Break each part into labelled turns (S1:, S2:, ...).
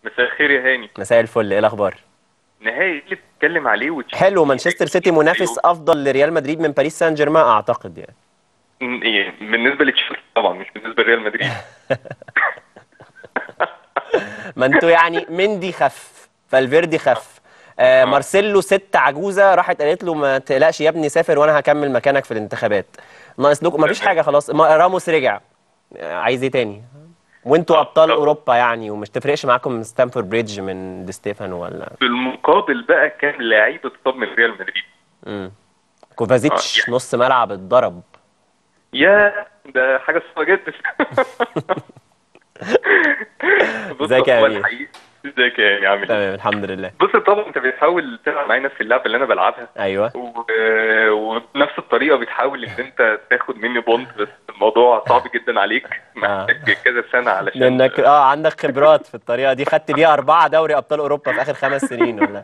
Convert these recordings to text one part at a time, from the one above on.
S1: مساء الخير يا هاني
S2: مساء الفل ايه الاخبار
S1: نهائي اللي بتتكلم عليه وتش...
S2: حلو مانشستر سيتي منافس افضل لريال مدريد من باريس سان جيرمان اعتقد يعني
S1: م- إيه، بالنسبه لتشيلسي طبعا مش بالنسبه لريال مدريد
S2: ما انتوا يعني مندي خف فالفيردي خف آه مارسيلو ست عجوزه راحت قالت له ما تقلقش يا ابني سافر وانا هكمل مكانك في الانتخابات ناقص لكم ما فيش حاجه خلاص ما- راموس رجع آه، عايز ايه تاني وانتوا ابطال اوروبا يعني ومش تفرقش معاكم ستانفورد بريدج من دي ستيفانو ولا
S1: في المقابل بقى كان لعيب اتصاب من ريال مدريد
S2: مم. كوفازيتش
S1: آه، يعني-
S2: نص ملعب اتضرب
S1: يا ده حاجه صعبه جدا بص
S2: ازيك يا
S1: هو
S2: أمير؟
S1: الحقيقة- ازيك يا هاني عامل ايه؟
S2: تمام الحمد لله
S1: بص طبعا انت بتحاول تلعب معايا نفس اللعبه اللي انا بلعبها
S2: ايوه
S1: و... وبنفس الطريقه بتحاول ان انت تاخد مني بونت بس الموضوع صعب جدا عليك محتاج كذا سنه علشان
S2: لانك اه عندك خبرات في الطريقه دي خدت بيها اربعه دوري ابطال اوروبا في اخر خمس سنين ولا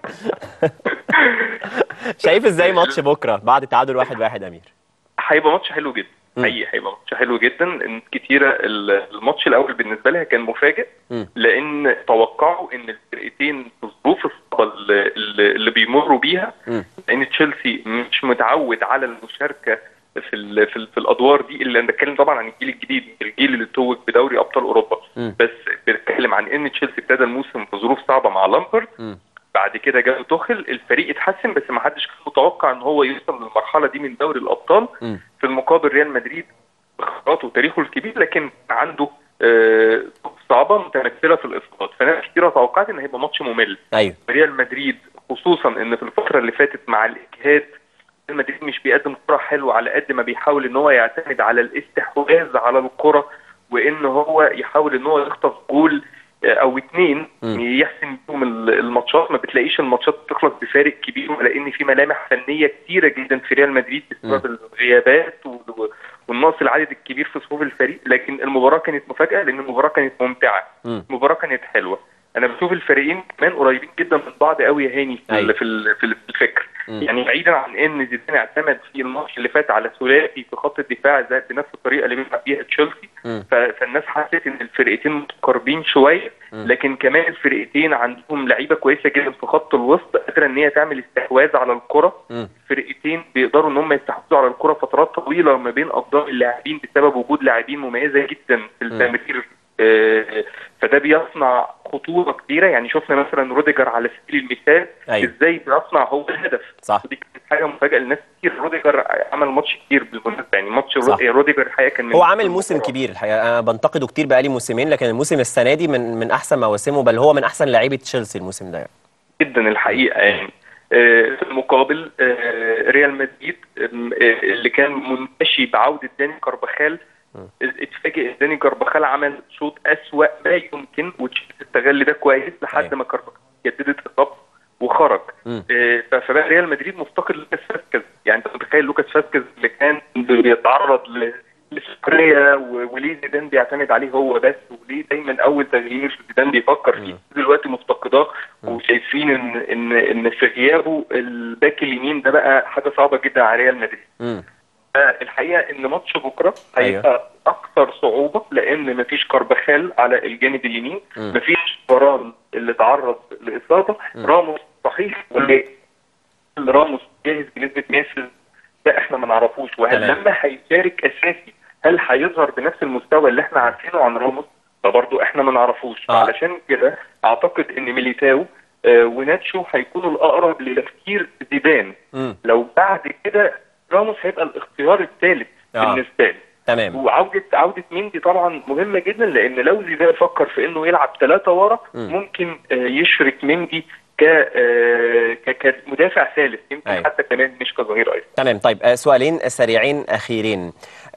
S2: شايف ازاي ماتش بكره بعد تعادل واحد واحد امير
S1: هيبقى ماتش حلو جدا
S2: مم.
S1: حقيقي هيبقى ماتش حلو جدا ان كتيره ال- الماتش الاول بالنسبه لها كان مفاجئ
S2: مم.
S1: لان توقعوا ان الفرقتين في الظروف الصعبه اللي, اللي اللي بيمروا بيها
S2: مم.
S1: لان تشيلسي مش متعود على المشاركه في ال في, ال في الادوار دي اللي انا بتكلم طبعا عن الجيل الجديد الجيل اللي توج بدوري ابطال اوروبا
S2: مم.
S1: بس بتكلم عن ان تشيلسي ابتدى الموسم في ظروف صعبه مع لامبرد
S2: مم.
S1: بعد كده جاله توخل الفريق اتحسن بس ما حدش كان متوقع ان هو يوصل للمرحله دي من دوري الابطال
S2: مم.
S1: في المقابل ريال مدريد بخبراته وتاريخه الكبير لكن عنده آه، صعبه متمثله في الاصابات فناس كتيره توقعت ان هيبقى ماتش ممل
S2: ايوه
S1: ريال مدريد خصوصا ان في الفتره اللي فاتت مع الاجهاد ريال مدريد مش بيقدم كره حلوه على قد ما بيحاول ان هو يعتمد على الاستحواذ على الكره وان هو يحاول ان هو يخطف جول آه، او اتنين
S2: مم.
S1: يحسم بيهم ال- الماتشات ما بتلاقيش الماتشات بتخلص بفارق كبير ولان في ملامح فنيه كتيره جدا في ريال مدريد بسبب الغيابات و- و- والنقص العدد الكبير في صفوف الفريق لكن المباراه كانت مفاجاه لان المباراه كانت ممتعه
S2: مم.
S1: المباراه كانت حلوه انا بشوف الفريقين كمان قريبين جدا من بعض قوي يا هاني في
S2: أيوة.
S1: ال- في ال- في ال- في الفكر
S2: مم.
S1: يعني بعيدا عن ان زيدان اعتمد في الماتش اللي فات على ثلاثي في خط الدفاع زي بنفس الطريقه اللي بيلعب بيها تشيلسي
S2: مم.
S1: ف- فالناس حست ان الفرقتين متقاربين شويه
S2: مم.
S1: لكن كمان الفرقتين عندهم لعيبه كويسه جدا في خط الوسط قادره ان هي تعمل استحواذ على الكره
S2: مم.
S1: الفرقتين بيقدروا ان هم يستحوذوا على الكره فترات طويله ما بين اقدام اللاعبين بسبب وجود لاعبين مميزه جدا في التمرير آه، فده بيصنع خطوره كبيره يعني شفنا مثلا روديجر على سبيل المثال
S2: أيوة.
S1: ازاي بيصنع هو الهدف
S2: صح
S1: ودي كانت حاجه مفاجاه للناس كتير روديجر عمل ماتش كتير بالمناسبه يعني ماتش
S2: صح.
S1: رو- روديجر الحقيقه كان من
S2: هو عامل موسم
S1: المباراة.
S2: كبير الحقيقه انا بنتقده كتير بقالي موسمين لكن الموسم السنه دي من من احسن مواسمه بل هو من احسن لعيبه تشيلسي الموسم ده يعني.
S1: جدا الحقيقه يعني آه، في المقابل آه، ريال مدريد آم، آه، اللي كان منتشي بعوده داني كارباخال اتفاجئ داني كارباخال عمل شوط اسوأ ما يمكن وتشيلسي استغل ده كويس لحد
S2: أيوة.
S1: ما كارباخال جددت اصابته وخرج
S2: مم.
S1: آه، ف- فبقى ريال مدريد مفتقد لوكاس فاسكيز يعني انت متخيل لوكاس فاسكيز اللي كان بيتعرض ل لسخريه و- وليه زيدان بيعتمد عليه هو بس وليه دايما اول تغيير زيدان بيفكر فيه
S2: مم.
S1: دلوقتي مفتقداه وشايفين ان ان ان في غيابه الباك اليمين ده بقى حاجه صعبه جدا على ريال مدريد
S2: مم.
S1: الحقيقه ان ماتش بكره
S2: أيوة.
S1: هيبقى اكثر صعوبه لان مفيش كارباخال على الجانب اليمين
S2: مم.
S1: مفيش فران اللي تعرض لاصابه راموس صحيح ولا إيه؟ راموس جاهز بنسبه 100% ده احنا ما نعرفوش وهل
S2: تمام.
S1: لما هيشارك اساسي هل هيظهر بنفس المستوى اللي احنا عارفينه عن راموس فبرضه احنا ما نعرفوش
S2: آه.
S1: علشان كده اعتقد ان ميليتاو آه، وناتشو هيكونوا الاقرب لتفكير زيدان
S2: مم.
S1: لو بعد كده راموس هيبقى الاختيار الثالث
S2: آه.
S1: بالنسبه لي
S2: تمام
S1: وعوده عوده ميندي طبعا مهمه جدا لان لو زيدان فكر في انه يلعب ثلاثه ورا
S2: مم.
S1: ممكن آه، يشرك ميندي ك آه، ك- كمدافع ثالث يمكن
S2: أيوة.
S1: حتى كمان مش كظهير ايضا
S2: تمام طيب آه، سؤالين سريعين اخيرين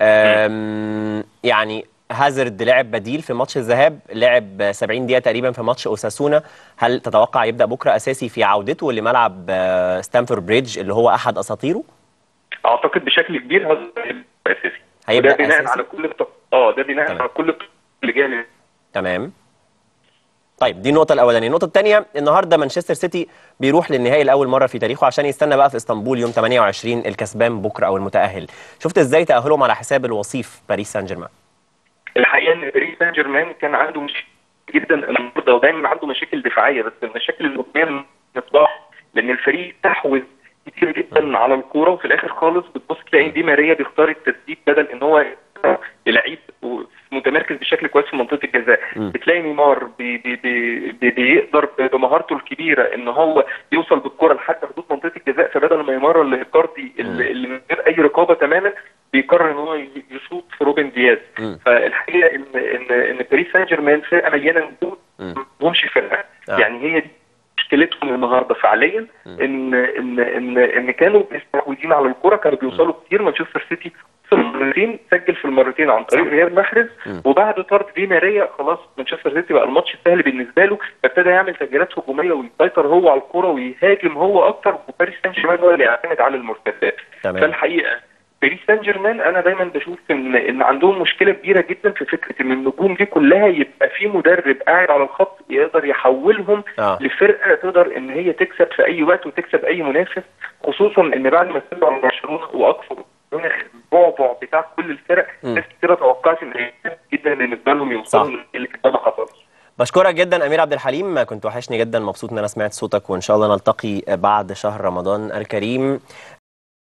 S2: آم، يعني هازارد لعب بديل في ماتش الذهاب لعب آه، 70 دقيقه تقريبا في ماتش اوساسونا هل تتوقع يبدا بكره اساسي في عودته لملعب آه، ستانفورد بريدج اللي هو احد اساطيره
S1: اعتقد بشكل كبير هذا هيبقى اساسي
S2: هيبدأ
S1: وده بناء
S2: أساسي؟
S1: على كل التق... اه ده بناء
S2: تمام.
S1: على كل التق- اللي جاي
S2: تمام طيب دي النقطة الأولانية، النقطة الثانية النهاردة مانشستر سيتي بيروح للنهائي لأول مرة في تاريخه عشان يستنى بقى في اسطنبول يوم 28 الكسبان بكرة أو المتأهل، شفت إزاي تأهلهم على حساب الوصيف باريس سان جيرمان؟
S1: الحقيقه ان باريس سان جيرمان كان عنده مش جدا النهارده ودايما عنده مشاكل دفاعيه بس المشاكل الهجوميه مصباح لان الفريق استحوذ كتير جدا على الكوره وفي الاخر خالص بتبص تلاقي دي ماريا بيختار التسديد بدل ان هو لعيب متمركز بشكل كويس في منطقه الجزاء بتلاقي نيمار بي بي بي بي بيقدر بمهارته الكبيره ان هو يوصل بالكره لحد حدود منطقه الجزاء فبدل ما يمرر لإيكاردي اللي اللي من غير اي رقابه تماما بيقرر ان هو يشوط في روبن دياز
S2: مم.
S1: فالحقيقه ان ان ان باريس سان جيرمان فرقه مليانه نجوم
S2: مم.
S1: ما همش فرقه
S2: آه.
S1: يعني هي دي مشكلتهم النهارده فعليا ان ان ان ان كانوا مستحوذين على الكره كانوا بيوصلوا كتير مانشستر سيتي وصل مرتين سجل في المرتين عن طريق رياض محرز وبعد طرد دي ماريا خلاص مانشستر سيتي بقى الماتش سهل بالنسبه له فابتدى يعمل تغييرات هجوميه ويسيطر هو على الكره ويهاجم هو اكتر وباريس سان جيرمان هو اللي يعتمد على المرتدات
S2: تمام.
S1: فالحقيقه باريس سان جيرمان انا دايما بشوف ان ان عندهم مشكله كبيره جدا في فكره ان النجوم دي كلها يبقى في مدرب قاعد على الخط يقدر يحولهم
S2: آه.
S1: لفرقه تقدر ان هي تكسب في اي وقت وتكسب اي منافس خصوصا ان بعد ما استولوا على برشلونه واقصوا مناخ البعبع بتاع كل الفرق
S2: مم.
S1: ناس كتير توقعت ان هي جدا بالنسبه لهم يوصلوا
S2: صح.
S1: اللي كده ما حصلش
S2: بشكرك جدا امير عبد الحليم كنت وحشني جدا مبسوط ان انا سمعت صوتك وان شاء الله نلتقي بعد شهر رمضان الكريم